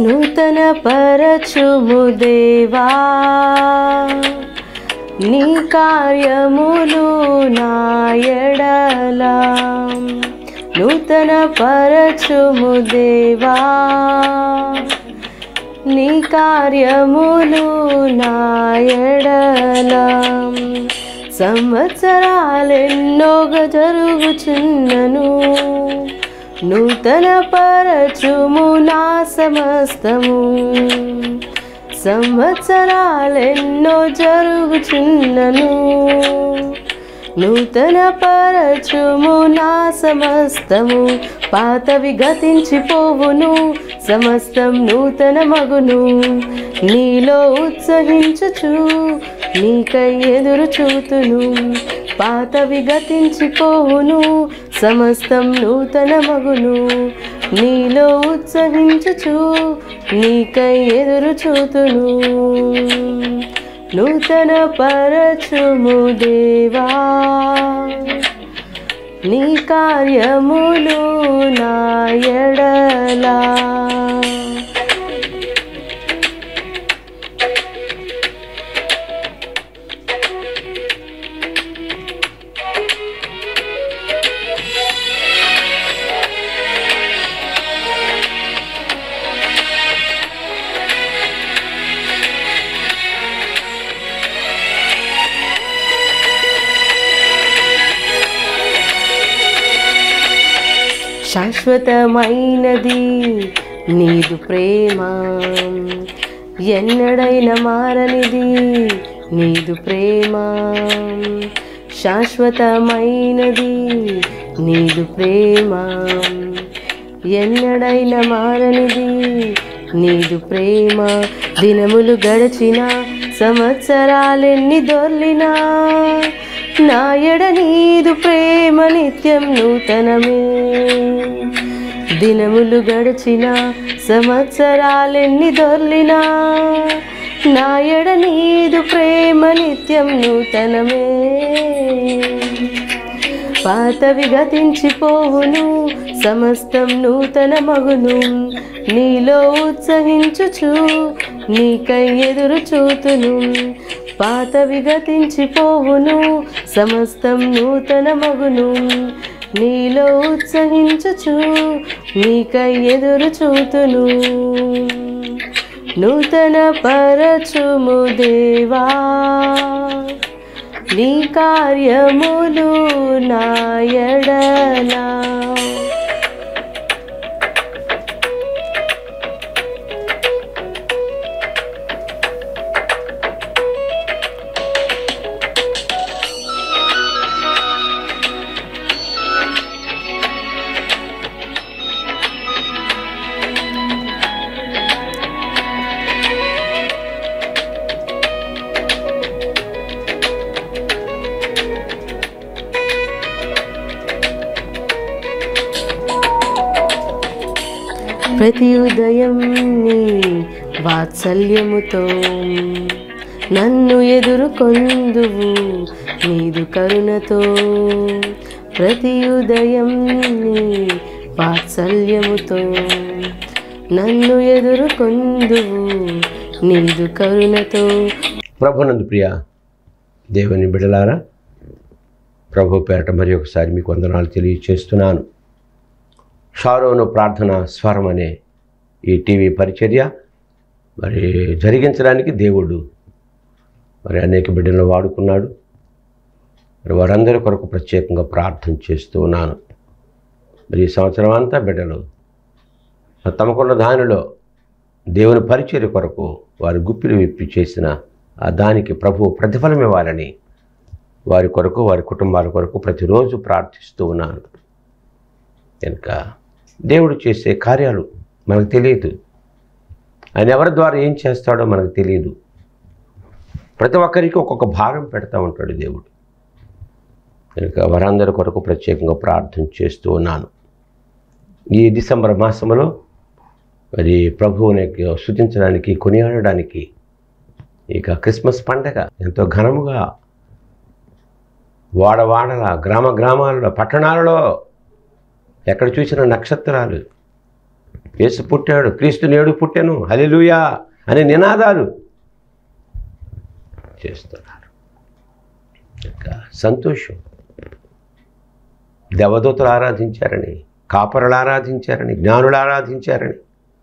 నూతన పరచుము దేవా నీ కార్యములు నా ఎడల నూతన పరచుము దేవా నీ కార్యములు నా ఎడల సంవత్సరాలెన్నోగా జరుగుచున్నను నూతన పరచుము నా సమస్తము సంవత్సరాలెన్నో జరుగుచున్నను నూతన పరచుము నా సమస్తము పాతవి గతించిపోవును సమస్తం నూతన మగును నీలో ఉత్సహించుచు నీకై ఎదురు చూతును పాతవి గతించిపోవును సమస్తం నూతన మగును నీలో ఉత్సహించుచు నీకై ఎదురు చూతును నూతన పరచుము దేవా నీ కార్యములు నా ఎడలా శాశ్వతమైనది నీదు ప్రేమ ఎన్నడైన మారనిది నీదు ప్రేమ శాశ్వతమైనది నీదు ప్రేమ ఎన్నడైన మారనిది నీదు ప్రేమ దినములు గడిచిన సంవత్సరాలెన్ని దొర్లినా నా ఎడ నీదు ప్రేమ నిత్యం నూతనమే దినములు గడిచిన సంవత్సరాలెన్ని దొర్లినా నా ఎడ నీదు ప్రేమ నిత్యం నూతనమే పాతవి గతించిపోవును సమస్తం నూతన మగును నీలో ఉత్సహించుచు నీకై ఎదురు చూతును పాతవి గతించిపోవును సమస్తం నూతన మగును నీలో ఉత్సహించుచు నీకై ఎదురు చూతును నూతన పరచుము దేవా నీ కార్యములు నా ఎడలా ప్రతి ఉదయం నీ వాత్సల్యముతో నన్ను ఎదుర్కొందువు నీదు కరుణతో ప్రతి ఉదయం నీ వాత్సల్యముతో నన్ను ఎదుర్కొందువు నీదు కరుణతో ప్రభునందు ప్రియ దేవుని బిడలారా ప్రభు పేరట మరి ఒకసారి మీకు వందనాలు తెలియచేస్తున్నాను షారోను ప్రార్థన స్వరం అనే ఈ టీవీ పరిచర్య మరి జరిగించడానికి దేవుడు మరి అనేక బిడ్డలను వాడుకున్నాడు మరి వారందరి కొరకు ప్రత్యేకంగా ప్రార్థన చేస్తూ ఉన్నాను మరి ఈ సంవత్సరం అంతా బిడ్డలు తమకున్న దానిలో దేవుని పరిచర్య కొరకు వారి గుప్పిలు విప్పి చేసిన ఆ దానికి ప్రభు ప్రతిఫలం ఇవ్వాలని వారి కొరకు వారి కుటుంబాల కొరకు ప్రతిరోజు ప్రార్థిస్తూ ఉన్నాను కనుక దేవుడు చేసే కార్యాలు మనకు తెలియదు ఆయన ఎవరి ద్వారా ఏం చేస్తాడో మనకు తెలియదు ప్రతి ఒక్కరికి ఒక్కొక్క భారం పెడతా ఉంటాడు దేవుడు కనుక వారందరి కొరకు ప్రత్యేకంగా ప్రార్థన చేస్తూ ఉన్నాను ఈ డిసెంబర్ మాసంలో మరి ప్రభువుని స్థుతించడానికి కొనియాడడానికి ఇక క్రిస్మస్ పండగ ఎంతో ఘనముగా వాడవాడల గ్రామ గ్రామాలలో పట్టణాలలో ఎక్కడ చూసిన నక్షత్రాలు యేసు పుట్టాడు క్రీస్తు నేడు పుట్టాను హల్లెలూయా అనే నినాదాలు చేస్తున్నారు ఇంకా సంతోషం దేవదూతలు ఆరాధించారని కాపరులు ఆరాధించారని జ్ఞానులు ఆరాధించారని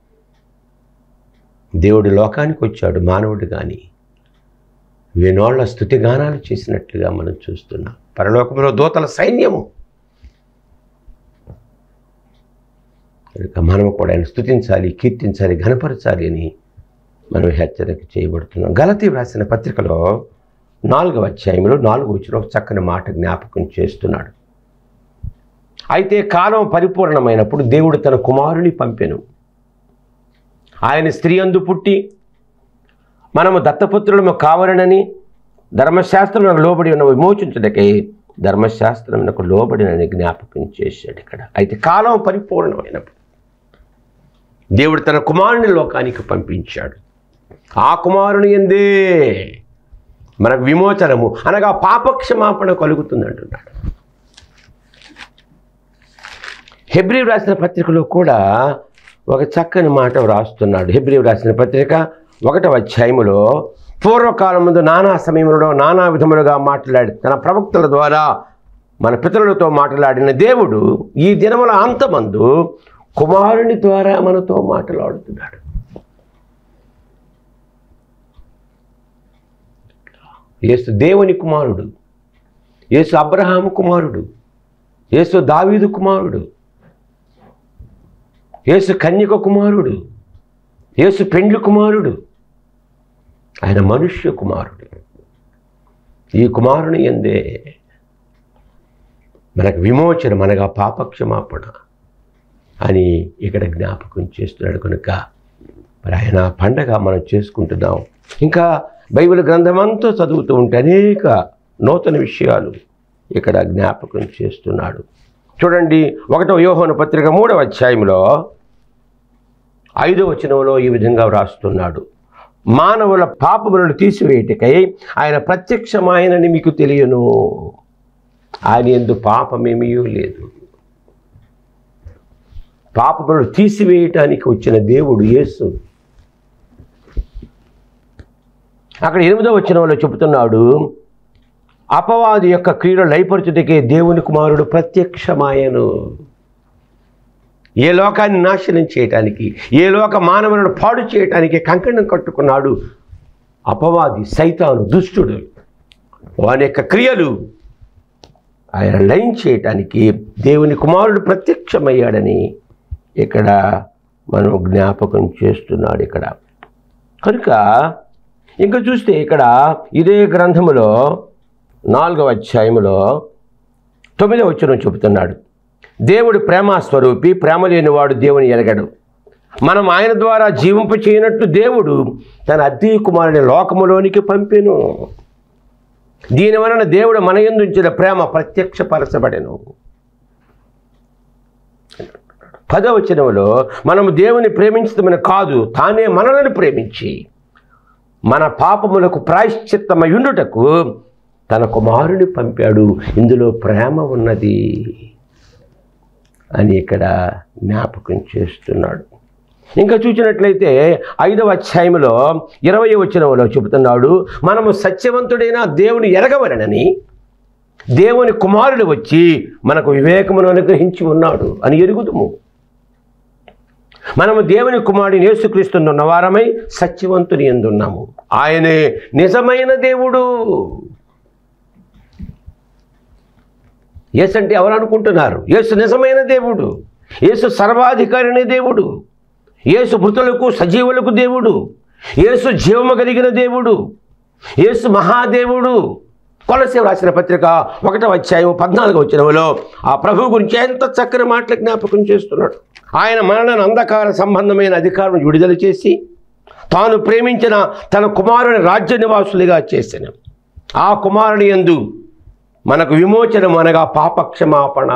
దేవుడు లోకానికి వచ్చాడు మానవుడు కానీ వేనోళ్ల స్థుతి గానాలు చేసినట్లుగా మనం చూస్తున్నాం పరలోకంలో దూతల సైన్యము కనుక మనం కూడా ఆయన స్థుతించాలి కీర్తించాలి ఘనపరచాలి అని మనం హెచ్చరిక చేయబడుతున్నాం గలతీ వ్రాసిన పత్రికలో నాలుగవ అధ్యాయంలో నాలుగు వచ్చిన ఒక చక్కని మాట జ్ఞాపకం చేస్తున్నాడు అయితే కాలం పరిపూర్ణమైనప్పుడు దేవుడు తన కుమారుని పంపెను ఆయన స్త్రీ అందు పుట్టి మనము దత్తపుత్రులము కావాలనని ధర్మశాస్త్రములకు లోబడి ఉన్న విమోచించుటకై ధర్మశాస్త్రమునకు లోబడినని జ్ఞాపకం చేశాడు ఇక్కడ అయితే కాలం పరిపూర్ణమైనప్పుడు దేవుడు తన కుమారుని లోకానికి పంపించాడు ఆ కుమారుని ఎందే మనకు విమోచనము అనగా పాపక్షమాపణ కలుగుతుంది అంటున్నాడు హెబ్రి రాసిన పత్రికలో కూడా ఒక చక్కని మాట వ్రాస్తున్నాడు హెబ్రి రాసిన పత్రిక ఒకటవ అధ్యాయములో పూర్వకాలం ముందు నానా సమయంలో నానా విధములుగా మాట్లాడి తన ప్రవక్తల ద్వారా మన పితరులతో మాట్లాడిన దేవుడు ఈ దినముల అంతమందు కుమారుని ద్వారా మనతో మాట్లాడుతున్నాడు యేసు దేవుని కుమారుడు యేసు అబ్రహాము కుమారుడు యేసు దావీదు కుమారుడు యేసు కన్యక కుమారుడు యేసు పెండ్లి కుమారుడు ఆయన మనుష్య కుమారుడు ఈ కుమారుని ఎందే మనకు విమోచన మనగా పాపక్షమాపణ అని ఇక్కడ జ్ఞాపకం చేస్తున్నాడు కనుక మరి ఆయన పండగ మనం చేసుకుంటున్నాం ఇంకా బైబిల్ గ్రంథం అంతా చదువుతూ ఉంటే అనేక నూతన విషయాలు ఇక్కడ జ్ఞాపకం చేస్తున్నాడు చూడండి ఒకటో యోహోన పత్రిక మూడవ అధ్యాయంలో ఐదవ వచనంలో ఈ విధంగా వ్రాస్తున్నాడు మానవుల పాపములను తీసివేయటకై ఆయన ప్రత్యక్షమాయనని మీకు తెలియను ఆయన ఎందు పాపమేమీ లేదు పాపములను తీసివేయటానికి వచ్చిన దేవుడు యేసు అక్కడ ఎనిమిదవ వచనంలో చెబుతున్నాడు అపవాది యొక్క క్రియలు లయపరచుటకే దేవుని కుమారుడు ప్రత్యక్షమాయను ఏ లోకాన్ని నాశనం చేయటానికి ఏ లోక మానవులను పాడు చేయటానికి కంకణం కట్టుకున్నాడు అపవాది సైతాను దుష్టుడు వాని యొక్క క్రియలు ఆయన లయం చేయటానికి దేవుని కుమారుడు ప్రత్యక్షమయ్యాడని ఇక్కడ మనం జ్ఞాపకం చేస్తున్నాడు ఇక్కడ కనుక ఇంకా చూస్తే ఇక్కడ ఇదే గ్రంథములో నాలుగవ అధ్యాయములో తొమ్మిదవ వచనం చెబుతున్నాడు దేవుడు ప్రేమ స్వరూపి ప్రేమ లేనివాడు దేవుని ఎరగడు మనం ఆయన ద్వారా జీవింప చేయనట్టు దేవుడు తన అద్దె కుమారుని లోకములోనికి పంపెను దీని వలన దేవుడు మన యందు ఉంచిన ప్రేమ ప్రత్యక్షపరచబడెను పదవచనంలో మనము దేవుని ప్రేమించడమని కాదు తానే మనలను ప్రేమించి మన పాపములకు ప్రాయశ్చిత్తమయుండుటకు తన కుమారుని పంపాడు ఇందులో ప్రేమ ఉన్నది అని ఇక్కడ జ్ఞాపకం చేస్తున్నాడు ఇంకా చూసినట్లయితే ఐదవ అధ్యాయంలో ఇరవై వచనంలో చెబుతున్నాడు మనము సత్యవంతుడైన దేవుని ఎరగవలనని దేవుని కుమారుడు వచ్చి మనకు వివేకమును అనుగ్రహించి ఉన్నాడు అని ఎరుగుదుము మనము దేవుని కుమారుడిని యేసుక్రీస్తున్న వారమై సత్యవంతుని ఎందున్నాము ఆయనే నిజమైన దేవుడు యేసు అంటే ఎవరు అనుకుంటున్నారు యేసు నిజమైన దేవుడు యేసు సర్వాధికారిని దేవుడు యేసు మృతులకు సజీవులకు దేవుడు యేసు జీవము కలిగిన దేవుడు యేసు మహాదేవుడు కొలసి రాసిన పత్రిక ఒకటవ అధ్యాయం పద్నాలుగు వచ్చినలో ఆ ప్రభు గురించి ఎంత చక్కని మాటలు జ్ఞాపకం చేస్తున్నాడు ఆయన మనలను అంధకార సంబంధమైన అధికారం విడుదల చేసి తాను ప్రేమించిన తన కుమారుని రాజ్య నివాసులుగా చేసిన ఆ కుమారుని యందు మనకు విమోచనం అనగా పాపక్షమాపణ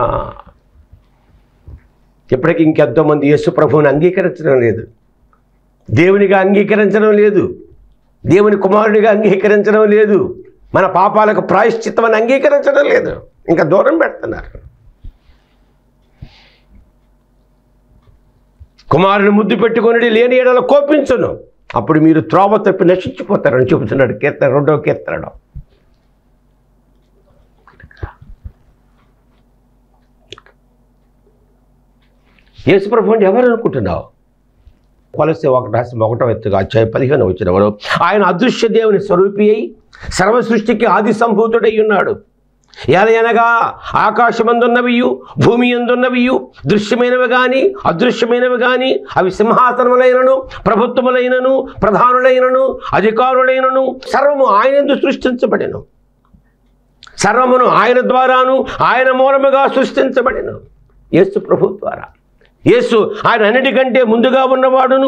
ఇప్పటికి ఇంకెంతో మంది యేసు ప్రభువుని అంగీకరించడం లేదు దేవునిగా అంగీకరించడం లేదు దేవుని కుమారుడిగా అంగీకరించడం లేదు మన పాపాలకు ప్రాయశ్చిత్తమని అంగీకరించడం లేదు ఇంకా దూరం పెడుతున్నారు కుమారుని ముద్దు పెట్టుకొని లేని ఏడల కోపించను అప్పుడు మీరు త్రోవ తప్పి నశించిపోతారని చెబుతున్నాడు కీర్తన రెండవ కీర్తనలో యేసుప్రభు అంటే ఎవరు అనుకుంటున్నావు కొలసి ఒకటి రాసి ఒకటో ఎత్తుగా అధ్యాయ పదిహేను వచ్చిన వాడు ఆయన అదృశ్య దేవుని స్వరూపి అయి సర్వ సృష్టికి ఆది సంభూతుడై ఉన్నాడు ఎలయనగా ఆకాశమందున్నవియు భూమి ఎందున్నవియు దృశ్యమైనవి కానీ అదృశ్యమైనవి కానీ అవి సింహాసనములైనను ప్రభుత్వములైనను ప్రధానులైనను అధికారులైనను సర్వము ఆయనందు సృష్టించబడిను సర్వమును ఆయన ద్వారాను ఆయన మూలముగా సృష్టించబడిను యేసు ప్రభు ద్వారా యేసు ఆయన అన్నిటికంటే ముందుగా ఉన్నవాడును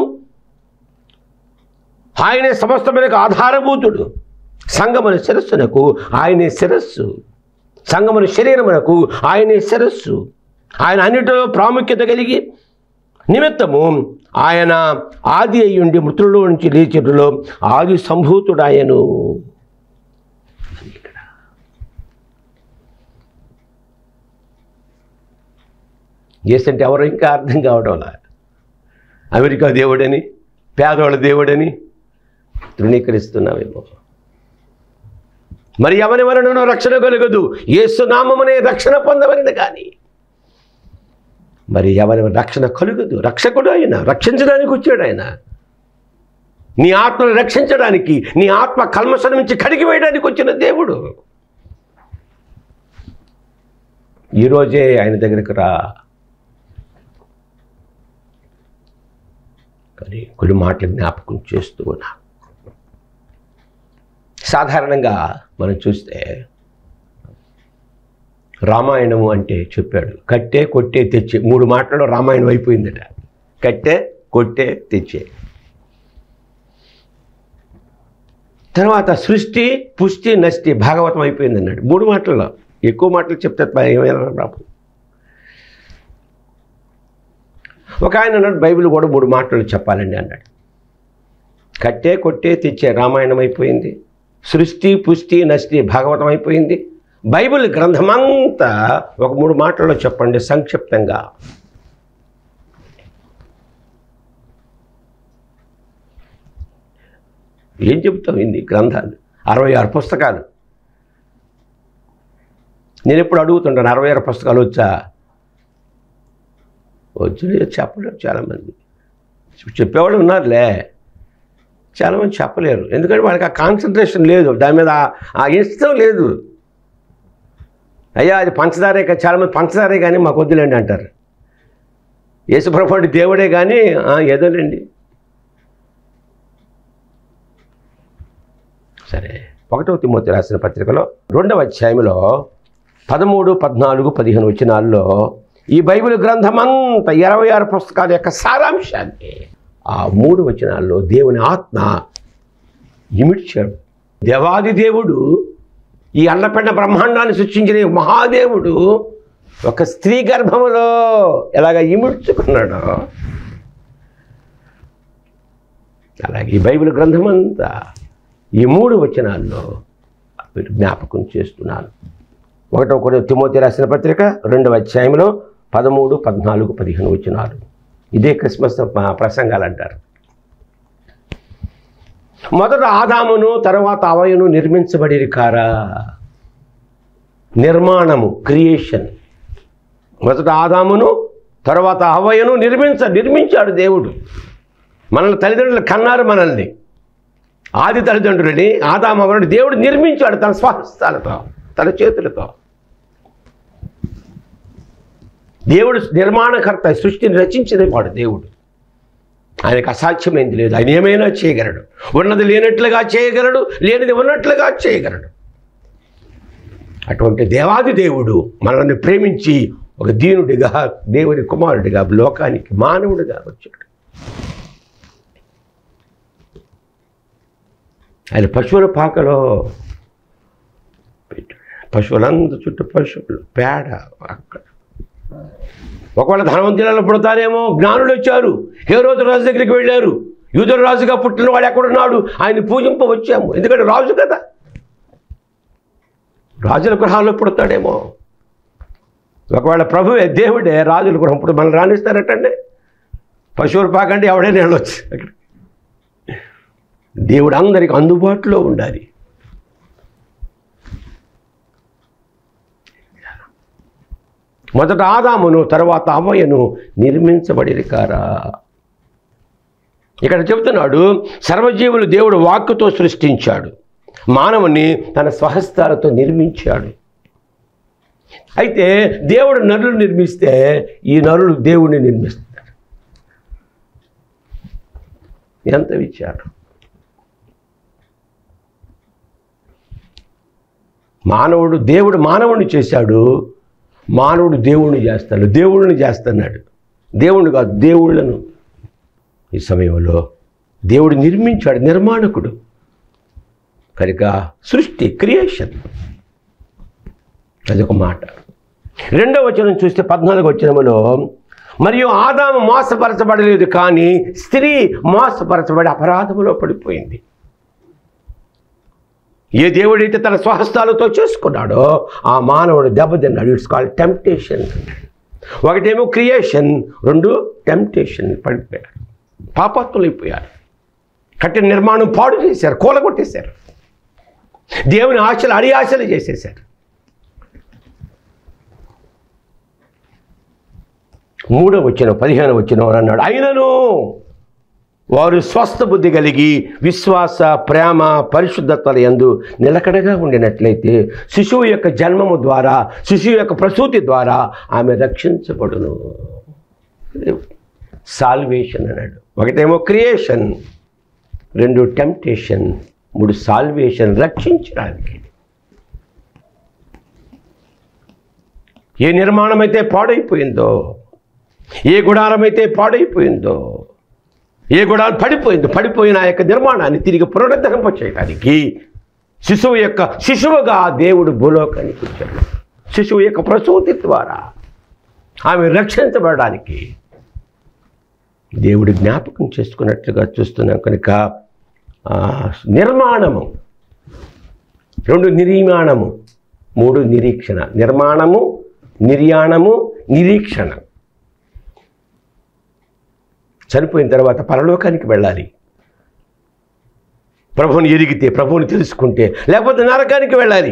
ఆయనే సమస్తములకు ఆధారభూతుడు సంగమున శిరస్సునకు ఆయనే శిరస్సు సంగమున శరీరమునకు ఆయనే శిరస్సు ఆయన అన్నిటిలో ప్రాముఖ్యత కలిగి నిమిత్తము ఆయన ఆది అయ్యుండి మృతుల్లో నుంచి లేచుడులో ఆది సంభూతుడాయను చేస్తుంటే ఎవరు ఇంకా అర్థం కావడంలా అమెరికా దేవుడని పేదవాళ్ళ దేవుడని తృణీకరిస్తున్నామేమో మరి ఎవరి వలనను రక్షణ కలగదు ఏసునామమునే రక్షణ పొందవలన కానీ మరి ఎవరి రక్షణ కలుగదు రక్షకుడు ఆయన రక్షించడానికి వచ్చాడు ఆయన నీ ఆత్మను రక్షించడానికి నీ ఆత్మ కల్మషం నుంచి కడిగి వేయడానికి వచ్చిన దేవుడు ఈరోజే ఆయన దగ్గరికి రా కానీ కొన్ని మాటలు జ్ఞాపకం చేస్తూ ఉన్నా సాధారణంగా మనం చూస్తే రామాయణము అంటే చెప్పాడు కట్టే కొట్టే తెచ్చే మూడు మాటల్లో రామాయణం అయిపోయిందట కట్టే కొట్టే తెచ్చే తర్వాత సృష్టి పుష్టి నష్టి భాగవతం అయిపోయింది అన్నాడు మూడు మాటల్లో ఎక్కువ మాటలు చెప్తే ఏమైనా రాదు ఒక ఆయన అన్నాడు బైబిల్ కూడా మూడు మాటలు చెప్పాలండి అన్నాడు కట్టే కొట్టే తెచ్చే రామాయణం అయిపోయింది సృష్టి పుష్టి నష్టి భాగవతం అయిపోయింది బైబిల్ గ్రంథమంతా ఒక మూడు మాటల్లో చెప్పండి సంక్షిప్తంగా ఏం చెబుతాం ఇన్ని గ్రంథాలు అరవై ఆరు పుస్తకాలు నేను ఎప్పుడు అడుగుతుంటాను అరవై ఆరు పుస్తకాలు వచ్చా వచ్చి చెప్పలేరు చాలామంది చెప్పేవాళ్ళు ఉన్నారులే చాలామంది చెప్పలేరు ఎందుకంటే వాళ్ళకి ఆ కాన్సన్ట్రేషన్ లేదు దాని మీద ఆ- ఆ ఇష్టం లేదు అయ్యా అది పంచదారే కా- చాలామంది పంచదారే కానీ మాకు వద్దులేండి అంటారు యేసుప్రభు అంటే దేవుడే కానీ "ఆ, ఏదోలేండి సరే ఒకటవ తిమ్మతి రాసిన పత్రికలో రెండవ అధ్యాయంలో పదమూడు పద్నాలుగు పదిహేను వచనాల్లో ఈ బైబిల్ గ్రంథమంతా ఇరవై ఆరు పుస్తకాల యొక్క సారాంశాన్ని ఆ మూడు వచనాల్లో దేవుని ఆత్మ ఇమిడ్చాడు దేవాది దేవుడు ఈ అన్నపెండ బ్రహ్మాండాన్ని సృష్టించిన ఈ మహాదేవుడు ఒక స్త్రీ గర్భములో ఎలాగ ఇముడ్చుకున్నాడో అలాగే ఈ బైబిల్ గ్రంథమంతా ఈ మూడు వచనాల్లో మీరు జ్ఞాపకం చేస్తున్నాను ఒకటో కొన్ని తిమోతి రాసిన పత్రిక రెండవ అధ్యాయంలో పదమూడు పద్నాలుగు పదిహేను వచనాలు ఇదే క్రిస్మస్ ప- ప్రసంగాలు అంటారు మొదట ఆదామును తర్వాత అవయను నిర్మించబడిరి కారా నిర్మాణము క్రియేషన్ మొదట ఆదామును తర్వాత అవయను నిర్మించ నిర్మించాడు దేవుడు మనల్ని తల్లిదండ్రులు కన్నారు మనల్ని ఆది తల్లిదండ్రులని ఆదాము అవరుడు దేవుడు నిర్మించాడు తన స్వహస్తాలతో తన చేతులతో దేవుడు నిర్మాణకర్త సృష్టిని రచించిన వాడు దేవుడు ఆయనకు అసాధ్యమైంది లేదు ఆయన ఏమైనా చేయగలడు ఉన్నది లేనట్లుగా చేయగలడు లేనిది ఉన్నట్లుగా చేయగలడు అటువంటి దేవాది దేవుడు మనల్ని ప్రేమించి ఒక దీనుడిగా దేవుని కుమారుడిగా లోకానికి మానవుడిగా వచ్చాడు ఆయన పశువుల పాకలో పెట్టాడు పశువులందరూ చుట్టూ పశువులు పేడ అక్కడ ఒకవేళ ధనవంతులలో పుడతారేమో జ్ఞానులు వచ్చారు ఏ రోజు రాజు దగ్గరికి వెళ్ళారు యూదుల రాజుగా పుట్టిన వాడు ఎక్కడున్నాడు ఆయన పూజింప వచ్చాము ఎందుకంటే రాజు కదా రాజుల గృహాల్లో పుడతాడేమో ఒకవేళ ప్రభువే దేవుడే రాజుల గృహం ఇప్పుడు మనం రాణిస్తారటండి పశువుల పాకంటే ఎవడైనా వెళ్ళొచ్చు అక్కడ దేవుడు అందరికి అందుబాటులో ఉండాలి మొదట ఆదామును తర్వాత అవ్వయను నిర్మించబడిరి కారా ఇక్కడ చెబుతున్నాడు సర్వజీవులు దేవుడు వాక్కుతో సృష్టించాడు మానవుని తన స్వహస్తాలతో నిర్మించాడు అయితే దేవుడు నరులు నిర్మిస్తే ఈ నరులు దేవుడిని నిర్మిస్తారు ఎంత విచారం మానవుడు దేవుడు మానవుడిని చేశాడు మానవుడు దేవుణ్ణి చేస్తాడు దేవుడిని చేస్తున్నాడు దేవుణ్ణి కాదు దేవుళ్ళను ఈ సమయంలో దేవుడు నిర్మించాడు నిర్మాణకుడు కనుక సృష్టి క్రియేషన్ అదొక మాట రెండవ వచనం చూస్తే పద్నాలుగు వచనములో మరియు ఆదాము మోసపరచబడలేదు కానీ స్త్రీ మోసపరచబడి అపరాధములో పడిపోయింది ఏ దేవుడైతే తన స్వహస్తాలతో చేసుకున్నాడో ఆ మానవుడు దెబ్బతిన్నాడు ఇట్స్ కాల్డ్ టెంప్టేషన్ ఒకటేమో క్రియేషన్ రెండు టెంప్టేషన్ పడిపోయారు పాపత్తులైపోయారు కట్టిన నిర్మాణం పాడు చేశారు కూలగొట్టేశారు దేవుని ఆశలు అడి ఆశలు చేసేశారు మూడో వచ్చిన పదిహేను వచ్చిన వారు అన్నాడు అయినను వారు స్వస్థ బుద్ధి కలిగి విశ్వాస ప్రేమ పరిశుద్ధతల యందు నిలకడగా ఉండినట్లయితే శిశువు యొక్క జన్మము ద్వారా శిశువు యొక్క ప్రసూతి ద్వారా ఆమె రక్షించబడును సాల్వేషన్ అన్నాడు ఒకటేమో క్రియేషన్ రెండు టెంప్టేషన్ మూడు సాల్వేషన్ రక్షించడానికి ఏ నిర్మాణం అయితే పాడైపోయిందో ఏ గుడారం అయితే పాడైపోయిందో ఏ గుడారం పడిపోయిందో పడిపోయిన ఆ యొక్క నిర్మాణాన్ని తిరిగి పునరుద్ధరింప చేయడానికి శిశువు యొక్క శిశువుగా దేవుడు భూలోకానికి వచ్చాడు శిశువు యొక్క ప్రసూతి ద్వారా ఆమె రక్షించబడడానికి దేవుడు జ్ఞాపకం చేసుకున్నట్లుగా చూస్తున్నాం కనుక ఆ, నిర్మాణము రెండు నిర్మాణము మూడు నిరీక్షణ నిర్మాణము నిర్యాణము నిరీక్షణ చనిపోయిన తర్వాత పరలోకానికి వెళ్ళాలి ప్రభువుని ఎరిగితే ప్రభువుని తెలుసుకుంటే లేకపోతే నరకానికి వెళ్ళాలి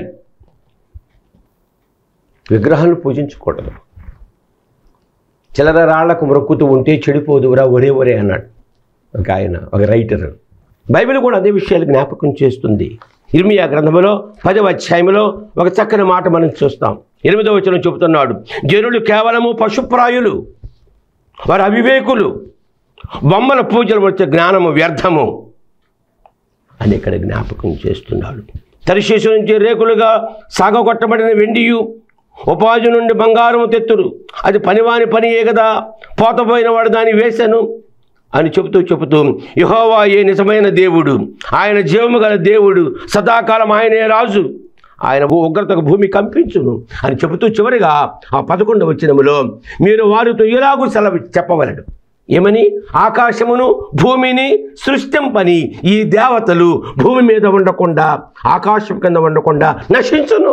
విగ్రహాలను పూజించకూడదు చిల్లర రాళ్లకు మొక్కుతూ ఉంటే చెడిపోదువురా ఒరే ఒరే అన్నాడు ఒక ఆయన ఒక రైటర్ బైబిల్ కూడా అదే విషయాలు జ్ఞాపకం చేస్తుంది ఇర్మియా గ్రంథంలో పదవ అధ్యాయంలో ఒక చక్కని మాట మనం చూస్తాం ఎనిమిదవ వచనం చెబుతున్నాడు జనులు కేవలము పశుప్రాయులు వారు అవివేకులు బొమ్మల పూజలు వచ్చే జ్ఞానము వ్యర్థము అని ఇక్కడ జ్ఞాపకం చేస్తున్నాడు తరిశేషు నుంచి రేకులుగా సాగగొట్టబడిన వెండియు ఉపాధి నుండి బంగారము తెత్తురు అది పనివాని పనియే కదా పోతపోయిన వాడు దాన్ని వేశాను అని చెబుతూ చెబుతూ యహోవా ఏ నిజమైన దేవుడు ఆయన జీవము గల దేవుడు సదాకాలం ఆయనే రాజు ఆయన ఉగ్రతకు భూమి కంపించును అని చెబుతూ చివరిగా ఆ పదకొండు వచ్చినములో మీరు వారితో ఇలాగూ సెలవు చెప్పవలడు ఏమని ఆకాశమును భూమిని సృష్టింపని ఈ దేవతలు భూమి మీద ఉండకుండా ఆకాశం కింద ఉండకుండా నశించును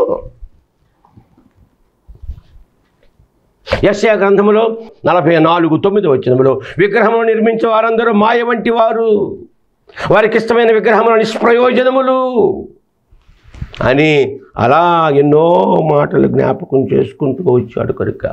యశ్యా గ్రంథములో నలభై నాలుగు తొమ్మిది వచ్చినములో విగ్రహమును నిర్మించే వారందరూ మాయ వంటి వారు వారికి ఇష్టమైన విగ్రహముల నిష్ప్రయోజనములు అని అలా ఎన్నో మాటలు జ్ఞాపకం చేసుకుంటూ వచ్చాడు కనుక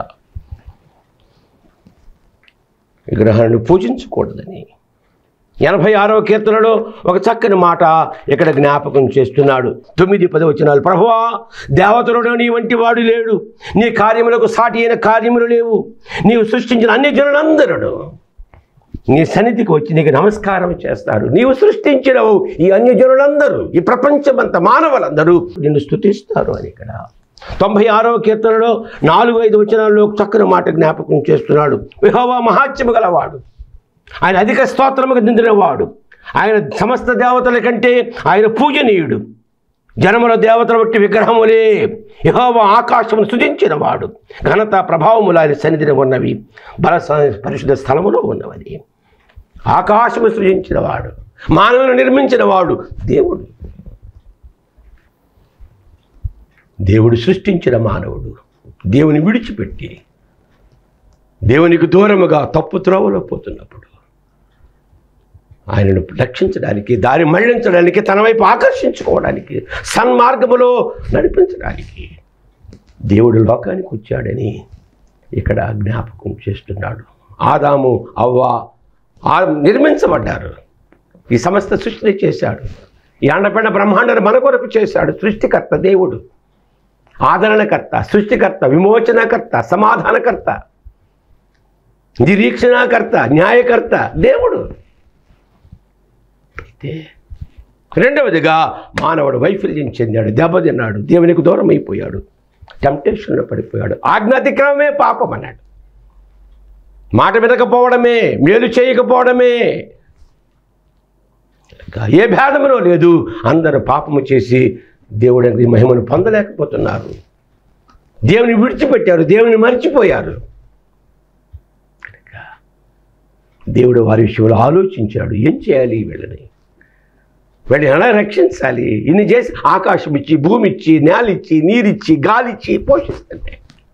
విగ్రహాన్ని పూజించకూడదని ఎనభై ఆరవ కీర్తనలో ఒక చక్కని మాట ఇక్కడ జ్ఞాపకం చేస్తున్నాడు తొమ్మిది పది వచనాలు ప్రభువా దేవతలుడు నీ వంటి వాడు లేడు నీ కార్యములకు సాటి అయిన కార్యములు లేవు నీవు సృష్టించిన అన్ని జనులందరూ నీ సన్నిధికి వచ్చి నీకు నమస్కారం చేస్తారు నీవు సృష్టించినవు ఈ అన్యజనులందరూ ఈ ప్రపంచమంతా మానవులందరూ నిన్ను స్తుతిస్తారు అని ఇక్కడ తొంభై ఆరవ కీర్తనలో నాలుగు ఐదు వచనాల్లో ఒక చక్కని మాట జ్ఞాపకం చేస్తున్నాడు విహోవా మహాత్యము గలవాడు ఆయన అధిక స్తోత్రముకు దిందినవాడు ఆయన సమస్త దేవతల కంటే ఆయన పూజనీయుడు జనముల దేవతల బట్టి విగ్రహములే యహోవా ఆకాశమును సృజించినవాడు ఘనత ప్రభావములు ఆయన సన్నిధిని ఉన్నవి బల స- పరిశుద్ధ స్థలములో ఉన్నవని ఆకాశము సృజించినవాడు మానవులను నిర్మించినవాడు దేవుడు దేవుడు సృష్టించిన మానవుడు దేవుని విడిచిపెట్టి దేవునికి దూరముగా తప్పు త్రోవలో పోతున్నప్పుడు ఆయనను రక్షించడానికి దారి మళ్లించడానికి తన వైపు ఆకర్షించుకోవడానికి సన్మార్గములో నడిపించడానికి దేవుడు లోకానికి వచ్చాడని ఇక్కడ జ్ఞాపకం చేస్తున్నాడు ఆదాము అవ్వ ఆ నిర్మించబడ్డారు ఈ సమస్త సృష్టిని చేశాడు ఈ అండపెండ బ్రహ్మాండాన్ని మన కొరకు చేశాడు సృష్టికర్త దేవుడు ఆదరణకర్త సృష్టికర్త విమోచనకర్త సమాధానకర్త నిరీక్షణకర్త న్యాయకర్త దేవుడు అయితే రెండవదిగా మానవుడు వైఫల్యం చెందాడు దెబ్బతిన్నాడు దేవునికి దూరం అయిపోయాడు టెంప్టేషన్లో పడిపోయాడు ఆజ్ఞాతిక్రమమే పాపం అన్నాడు మాట వినకపోవడమే మేలు చేయకపోవడమే ఇంకా ఏ భేదమునో లేదు అందరూ పాపము చేసి దేవుడికి మహిమను పొందలేకపోతున్నారు దేవుని విడిచిపెట్టారు దేవుని మర్చిపోయారు కనుక దేవుడు వారి విషయంలో ఆలోచించాడు ఏం చేయాలి వీళ్ళని వీళ్ళని ఎలా రక్షించాలి ఇన్ని చేసి ఆకాశం ఇచ్చి భూమి ఇచ్చి నేల ఇచ్చి నీరిచ్చి గాలిచ్చి పోషిస్తుంటే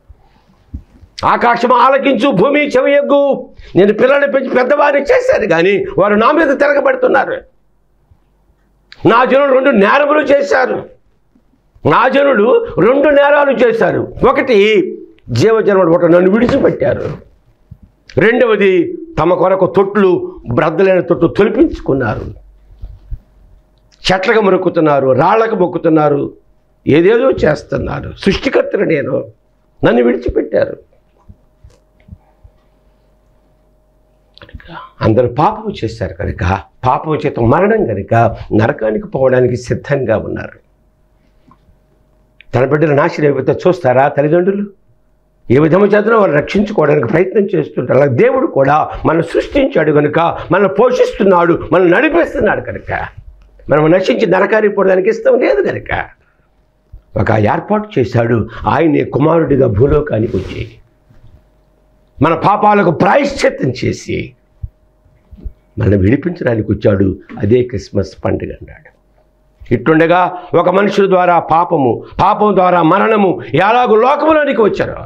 ఆకాశం ఆలకించు భూమి చెవియగ్గు నేను పిల్లల్ని పెంచి పెద్దవారిని చేశాను కానీ వారు నా మీద తిరగబడుతున్నారు నా జనులు రెండు నేరములు చేశారు నా జనులు రెండు నేరాలు చేశారు ఒకటి జీవజన్మడు ఒకటి నన్ను విడిచిపెట్టారు రెండవది తమ కొరకు తొట్లు బ్రద్దలైన తొట్లు తొలిపించుకున్నారు చెట్లకు మొక్కుతున్నారు రాళ్లకు మొక్కుతున్నారు ఏదేదో చేస్తున్నారు సృష్టికర్తను నేను నన్ను విడిచిపెట్టారు కనుక అందరూ పాపము చేశారు కనుక పాపము చేత మరణం కనుక నరకానికి పోవడానికి సిద్ధంగా ఉన్నారు తన బిడ్డలు నాశనం అయిపోతే చూస్తారా తల్లిదండ్రులు ఏ విధము చేతనో వాళ్ళు రక్షించుకోవడానికి ప్రయత్నం చేస్తుంటారు అలా దేవుడు కూడా మనం సృష్టించాడు కనుక మనల్ని పోషిస్తున్నాడు మనల్ని నడిపిస్తున్నాడు కనుక మనం నశించి నరకానికి పోవడానికి ఇష్టం లేదు కనుక ఒక ఏర్పాటు చేశాడు ఆయనే కుమారుడిగా భూలోకానికి వచ్చి మన పాపాలకు ప్రాయశ్చిత్తం చేసి మనం విడిపించడానికి వచ్చాడు అదే క్రిస్మస్ పండుగ అన్నాడు ఇట్టుండగా ఒక మనుషుల ద్వారా పాపము పాపం ద్వారా మరణము ఎలాగో లోకములోనికి వచ్చారు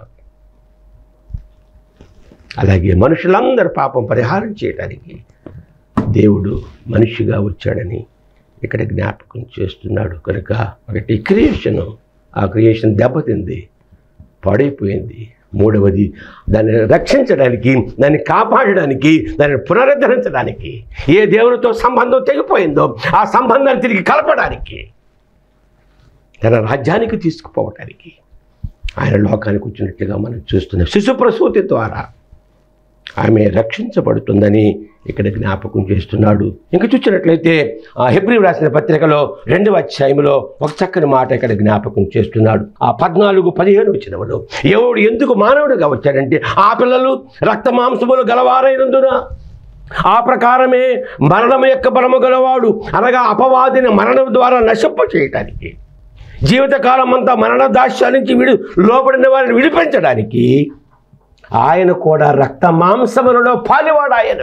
అలాగే మనుషులందరూ పాపం పరిహారం చేయడానికి దేవుడు మనిషిగా వచ్చాడని ఇక్కడ జ్ఞాపకం చేస్తున్నాడు కనుక ఒకటి క్రియేషను ఆ క్రియేషన్ దెబ్బతింది పాడైపోయింది మూడవది దాన్ని రక్షించడానికి దాన్ని కాపాడడానికి దాన్ని పునరుద్ధరించడానికి ఏ దేవునితో సంబంధం తెగిపోయిందో ఆ సంబంధాన్ని తిరిగి కలపడానికి తన రాజ్యానికి తీసుకుపోవటానికి ఆయన లోకానికి వచ్చినట్లుగా మనం చూస్తున్నాం శిశు ప్రసూతి ద్వారా ఆమె రక్షించబడుతుందని ఇక్కడ జ్ఞాపకం చేస్తున్నాడు ఇంకా చూసినట్లయితే ఆ హెబ్రి రాసిన పత్రికలో రెండవ అధ్యాయంలో ఒక చక్కని మాట ఇక్కడ జ్ఞాపకం చేస్తున్నాడు ఆ పద్నాలుగు పదిహేను వచ్చినప్పుడు ఎవడు ఎందుకు మానవుడిగా వచ్చాడంటే ఆ పిల్లలు రక్త మాంసములు గలవారైనందున ఆ ప్రకారమే మరణం యొక్క బలము గలవాడు అనగా అపవాదిని మరణం ద్వారా నశింప చేయటానికి జీవితకాలం అంతా మరణ దాస్య నుంచి విడు లోపడిన వారిని విడిపించడానికి ఆయన కూడా రక్త మాంసములలో పాలివాడు ఆయన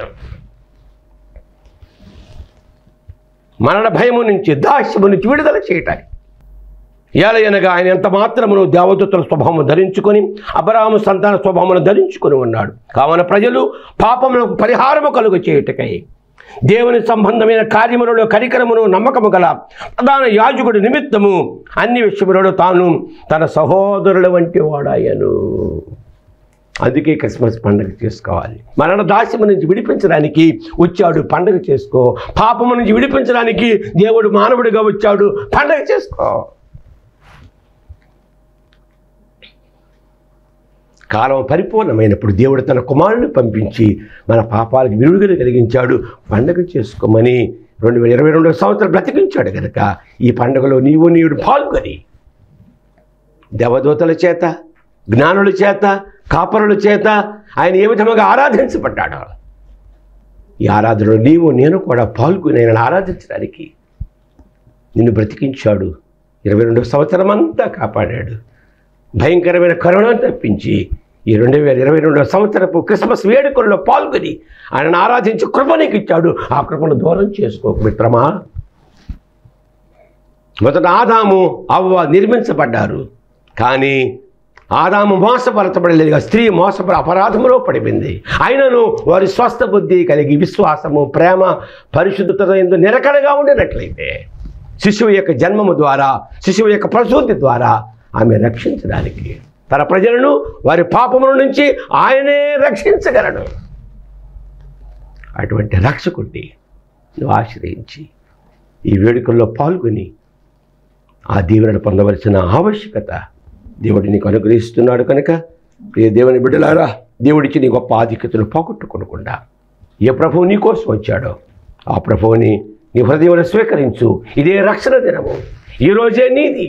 మరణ భయము నుంచి దాస్యము నుంచి విడుదల చేయటానికి ఏలయనగా ఆయన ఎంత మాత్రమును దేవదూతల స్వభావము ధరించుకొని అబరాము సంతాన స్వభావమును ధరించుకొని ఉన్నాడు కావున ప్రజలు పాపములకు పరిహారము కలుగు చేయుటకై దేవుని సంబంధమైన కార్యములలో కరికరమును నమ్మకము గల ప్రధాన యాజకుడి నిమిత్తము అన్ని విషయములలో తాను తన సహోదరుల వంటి వాడాయను అందుకే క్రిస్మస్ పండుగ చేసుకోవాలి మరణ దాస్యము నుంచి విడిపించడానికి వచ్చాడు పండుగ చేసుకో పాపము నుంచి విడిపించడానికి దేవుడు మానవుడిగా వచ్చాడు పండుగ చేసుకో కాలం పరిపూర్ణమైనప్పుడు దేవుడు తన కుమారుని పంపించి మన పాపాలకు విరుగులు కలిగించాడు పండుగ చేసుకోమని రెండు వేల ఇరవై రెండవ సంవత్సరం బ్రతికించాడు కనుక ఈ పండుగలో నీవు నీవుడు పాల్గొని దేవదూతల చేత జ్ఞానుల చేత కాపరుల చేత ఆయన ఏ విధముగా ఆరాధించబడ్డాడో ఈ ఆరాధనలో నీవు నేను కూడా పాల్గొని ఆయనను ఆరాధించడానికి నిన్ను బ్రతికించాడు ఇరవై రెండవ సంవత్సరం అంతా కాపాడాడు భయంకరమైన కరోనాను తప్పించి ఈ రెండు వేల ఇరవై రెండవ సంవత్సరపు క్రిస్మస్ వేడుకల్లో పాల్గొని ఆయనను ఆరాధించి కృప నీకు ఇచ్చాడు ఆ కృపను దూరం చేసుకోకు మిత్రమా మొదట ఆదాము అవ్వ నిర్మించబడ్డారు కానీ ఆదాము మోసపరచబడలేదుగా స్త్రీ మోసపడ అపరాధములో పడిపోయింది అయినను వారి స్వస్థ బుద్ధి కలిగి విశ్వాసము ప్రేమ పరిశుద్ధత ఎందు నిరకడగా ఉండినట్లయితే శిశువు యొక్క జన్మము ద్వారా శిశువు యొక్క ప్రసూతి ద్వారా ఆమె రక్షించడానికి తన ప్రజలను వారి పాపముల నుంచి ఆయనే రక్షించగలడు అటువంటి రక్షకుడిని నువ్వు ఆశ్రయించి ఈ వేడుకల్లో పాల్గొని ఆ దీవెనను పొందవలసిన ఆవశ్యకత దేవుడు నీకు అనుగ్రహిస్తున్నాడు కనుక ప్రియ దేవుని బిడ్డలారా దేవుడికి నీ గొప్ప ఆధిక్యతను పోగొట్టుకోకుండా ఏ ప్రభువు నీ కోసం వచ్చాడో ఆ ప్రభువుని నీ హృదయంలో స్వీకరించు ఇదే రక్షణ దినము ఈరోజే నీది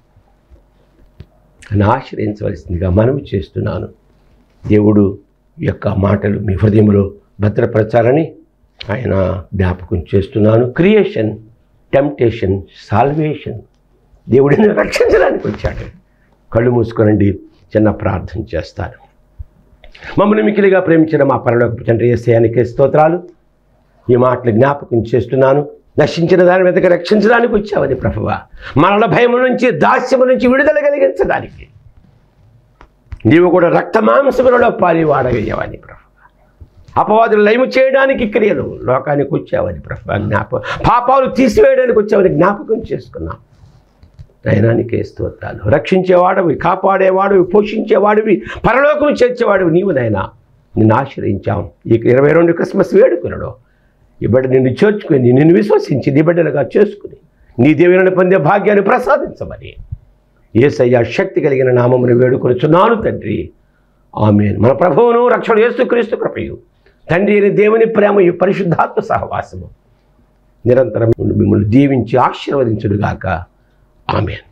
అని ఆశ్రయించవలసిందిగా మనవి చేస్తున్నాను దేవుడు యొక్క మాటలు మీ హృదయంలో భద్రపరచాలని ఆయన జ్ఞాపకం చేస్తున్నాను క్రియేషన్ టెంప్టేషన్ సాల్వేషన్ దేవుడిని రక్షించడానికి వచ్చాడు కళ్ళు మూసుకోనండి చిన్న ప్రార్థన చేస్తాను మమ్మల్ని మికిలిగా ప్రేమించిన మా పరలోక తండ్రి ఏసయానికి స్తోత్రాలు ఈ మాటలు జ్ఞాపకం చేస్తున్నాను నశించిన దాని మీదకి రక్షించడానికి వచ్చావని ప్రభువ మరల భయం నుంచి దాస్యము నుంచి విడుదల కలిగించడానికి నీవు కూడా రక్త మాంసములలో పాలి వాడగయ్యావని ప్రభు అపవాదులు లయము చేయడానికి క్రియలు లోకానికి వచ్చావని ప్రభు జ్ఞాపకం పాపాలు తీసివేయడానికి వచ్చావని జ్ఞాపకం చేసుకున్నాం నయనానికే స్తోత్రాలు రక్షించేవాడివి కాపాడేవాడివి పోషించేవాడివి పరలోకం చేర్చేవాడివి నీవు నాయనా నిన్ను ఆశ్రయించాం ఈ ఇరవై రెండు క్రిస్మస్ వేడుకలలో ఈ బిడ్డ నిన్ను చేర్చుకుని నిన్ను విశ్వసించి నీ బిడ్డలుగా చేసుకుని నీ దేవుని పొందే భాగ్యాన్ని ప్రసాదించమని ఏసయ్య శక్తి కలిగిన నామమును వేడుకొనుచున్నాను తండ్రి ఆమె మన ప్రభువును రక్షణ యేసుక్రీస్తు కృపయు తండ్రి అయిన దేవుని ప్రేమయు పరిశుద్ధాత్మ సహవాసము నిరంతరం మిమ్మల్ని దీవించి ఆశీర్వదించుడుగాక ఆమెన్